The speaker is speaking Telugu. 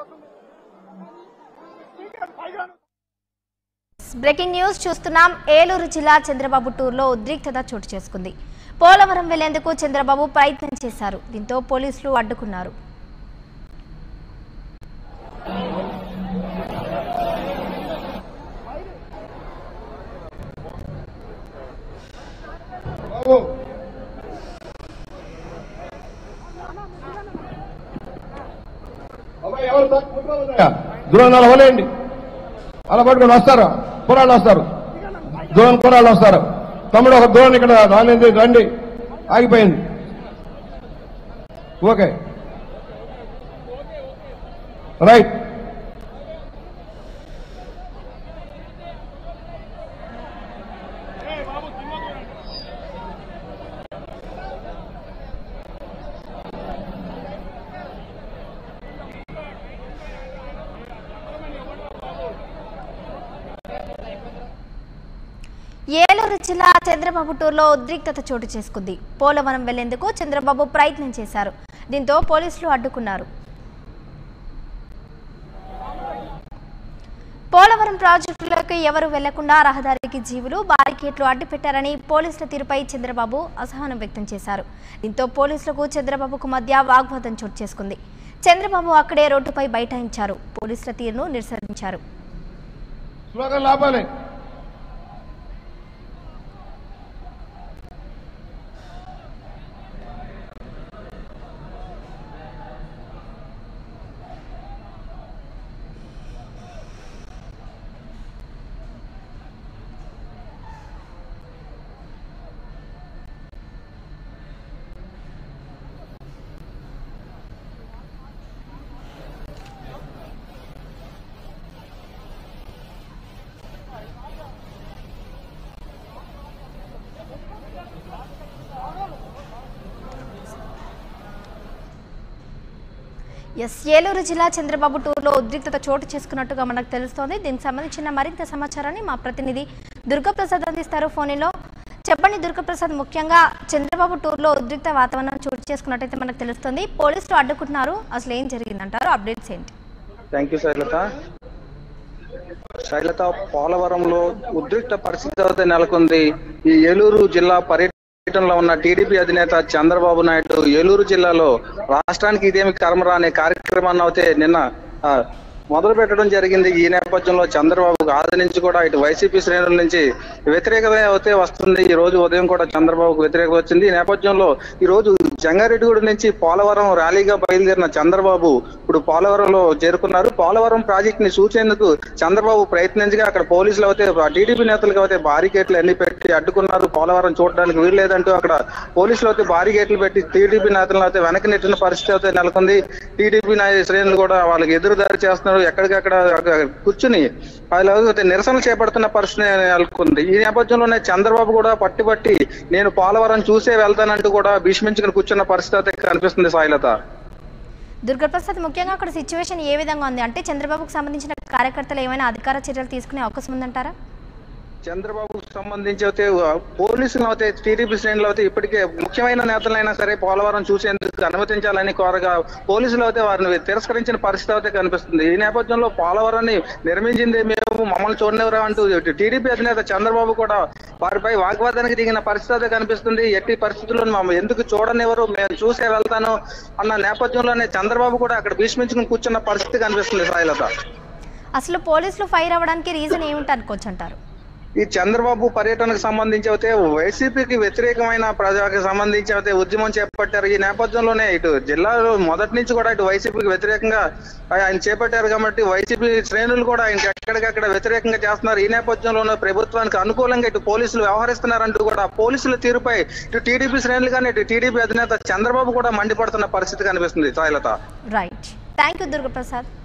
బ్రేకింగ్ న్యూస్ చూస్తున్నాం ఏలూరు జిల్లా చంద్రబాబు టూర్లో ఉద్రిక్తత చోటు చేసుకుంది పోలవరం వెళ్లేందుకు చంద్రబాబు ప్రయత్నం చేశారు దీంతో పోలీసులు అడ్డుకున్నారు బాబు అబ్బాయి ఎవరు సార్ కుట్రలు ఉన్నాయా? దూరం అలా వలేయండి అలా పట్టుకొని వస్తారు కూరాళ్ళు వస్తారు దూరం కూరాళ్ళు వస్తారు తమ్ముడు ఒక దూరం ఇక్కడ రాలేదు రండి ఆగిపోయింది ఓకే రైట్ ఏలూరు జిల్లా చంద్రబాబు టూర్లో ఉద్రిక్తత చోటు చేసుకుంది పోలవరం వెళ్లేందుకు చంద్రబాబు ప్రయత్నం చేశారు దీంతో పోలీసులు అడ్డుకున్నారు పోలవరం ప్రాజెక్టులోకి ఎవరు వెళ్లకుండా రహదారికి జీవులు బారికేట్లు అడ్డుపెట్టారని పోలీసుల తీరుపై చంద్రబాబు అసహనం వ్యక్తం చేశారు దీంతో పోలీసులకు చంద్రబాబుకు మధ్య వాగ్వాదం చోటు చేసుకుంది చంద్రబాబు అక్కడే రోడ్డుపై బైఠాయించారు పోలీసుల తీరును నిరసించారు స్లోగన్ లాపాలి ఎస్ ఏలూరు జిల్లా చంద్రబాబు టూర్లో ఉద్రిక్తత చోటు చేసుకున్నట్టుగా మనకు తెలుస్తోంది దీనికి సంబంధించిన మరింత సమాచారాన్ని మా ప్రతినిధి దుర్గాప్రసాద్ అందిస్తారు ఫోన్లో చెప్పండి దుర్గాప్రసాద్ ముఖ్యంగా చంద్రబాబు టూర్లో ఉద్రిక్త వాతావరణం చోటు చేసుకున్నట్టయితే మనకు తెలుస్తుంది పోలీసులు అడ్డుకుంటున్నారు అసలు ఏం జరిగిందంటారు అప్డేట్స్ ఏంటి థ్యాంక్ యూ శైలత శైలత పోలవరంలో ఉద్రిక్త పరిస్థితి అయితే నెలకొంది ఈ ఏలూరు జిల్లా పర్యటనలో ఉన్న టీడీపీ అధినేత చంద్రబాబు నాయుడు ఏలూరు జిల్లాలో రాష్ట్రానికి ఇదేమి కర్మరా అనే కార్యక్రమాన్ని అయితే నిన్న ఆ, మొదలు పెట్టడం జరిగింది ఈ నేపథ్యంలో చంద్రబాబు ఆది నుంచి కూడా ఇటు వైసీపీ శ్రేణుల నుంచి వ్యతిరేకత అయితే వస్తుంది ఈ రోజు ఉదయం కూడా చంద్రబాబుకు వ్యతిరేకత వచ్చింది ఈ నేపథ్యంలో ఈ రోజు జంగారెడ్డిగూడ నుంచి పోలవరం ర్యాలీగా బయలుదేరిన చంద్రబాబు ఇప్పుడు పోలవరంలో చేరుకున్నారు పోలవరం ప్రాజెక్ట్ ని చూసేందుకు చంద్రబాబు ప్రయత్నించగా అక్కడ పోలీసులు అయితే టీడీపీ నేతలకు అయితే బారికేట్లు అన్ని పెట్టి అడ్డుకున్నారు పోలవరం చూడడానికి వీల్లేదంటూ అక్కడ పోలీసులు అయితే బారికేట్లు పెట్టి టీడీపీ నేతలను అయితే వెనక్కి నెట్టిన పరిస్థితి అయితే నెలకొంది టీడీపీ నాయ శ్రేణులు కూడా వాళ్ళకి ఎదురుదారి చేస్తున్నారు ఎక్కడికక్కడ అక్కడ కూర్చుని వాళ్ళు అయితే నిరసన చేపడుతున్న పరిస్థితి నెలకొంది ఈ నేపథ్యంలోనే చంద్రబాబు కూడా పట్టుబట్టి నేను పోలవరం చూసే వెళ్తానంటూ కూడా భీష్మించుకుని కూర్చున్న పరిస్థితి అయితే కనిపిస్తుంది సాయిలత దుర్గాప్రసాద్ ముఖ్యంగా అక్కడ సిచ్యువేషన్ ఏ విధంగా ఉంది అంటే చంద్రబాబుకు సంబంధించిన కార్యకర్తలు ఏమైనా అధికార చర్యలు తీసుకునే అవకాశం ఉందంటారా చంద్రబాబుకు సంబంధించి అయితే పోలీసులు అయితే టీడీపీ శ్రేణులు అయితే ఇప్పటికే ముఖ్యమైన నేతలైనా సరే పోలవరం చూసేందుకు అనుమతించాలని కోరగా పోలీసులు అయితే వారిని తిరస్కరించిన పరిస్థితి అయితే కనిపిస్తుంది ఈ నేపథ్యంలో పోలవరాన్ని నిర్మించింది మేము మమ్మల్ని చూడనివ్వరా అంటూ టీడీపీ అధినేత చంద్రబాబు కూడా వారిపై వాగ్వాదానికి దిగిన పరిస్థితి అయితే కనిపిస్తుంది ఎట్టి పరిస్థితుల్లో మమ్మల్ని ఎందుకు చూడనివ్వరు మేము చూసే వెళ్తాను అన్న నేపథ్యంలోనే చంద్రబాబు కూడా అక్కడ భీష్మించుకుని కూర్చున్న పరిస్థితి కనిపిస్తుంది సాయిలత అసలు పోలీసులు ఫైర్ అవ్వడానికి రీజన్ ఏమిటి అనుకోవచ్చు అంటారు ఈ చంద్రబాబు పర్యటనకు సంబంధించి అయితే వైసీపీకి వ్యతిరేకమైన ప్రజలకు సంబంధించి అయితే ఉద్యమం చేపట్టారు ఈ నేపథ్యంలోనే ఇటు జిల్లాలో మొదటి నుంచి కూడా ఇటు వైసీపీకి వ్యతిరేకంగా ఆయన చేపట్టారు కాబట్టి వైసీపీ శ్రేణులు కూడా ఆయనకి ఎక్కడికక్కడ వ్యతిరేకంగా చేస్తున్నారు ఈ నేపథ్యంలోనే ప్రభుత్వానికి అనుకూలంగా ఇటు పోలీసులు వ్యవహరిస్తున్నారంటూ కూడా పోలీసుల తీరుపై ఇటు టీడీపీ శ్రేణులు కానీ ఇటు టీడీపీ అధినేత చంద్రబాబు కూడా మండిపడుతున్న పరిస్థితి కనిపిస్తుంది Sailatha right thank you Durgaprasad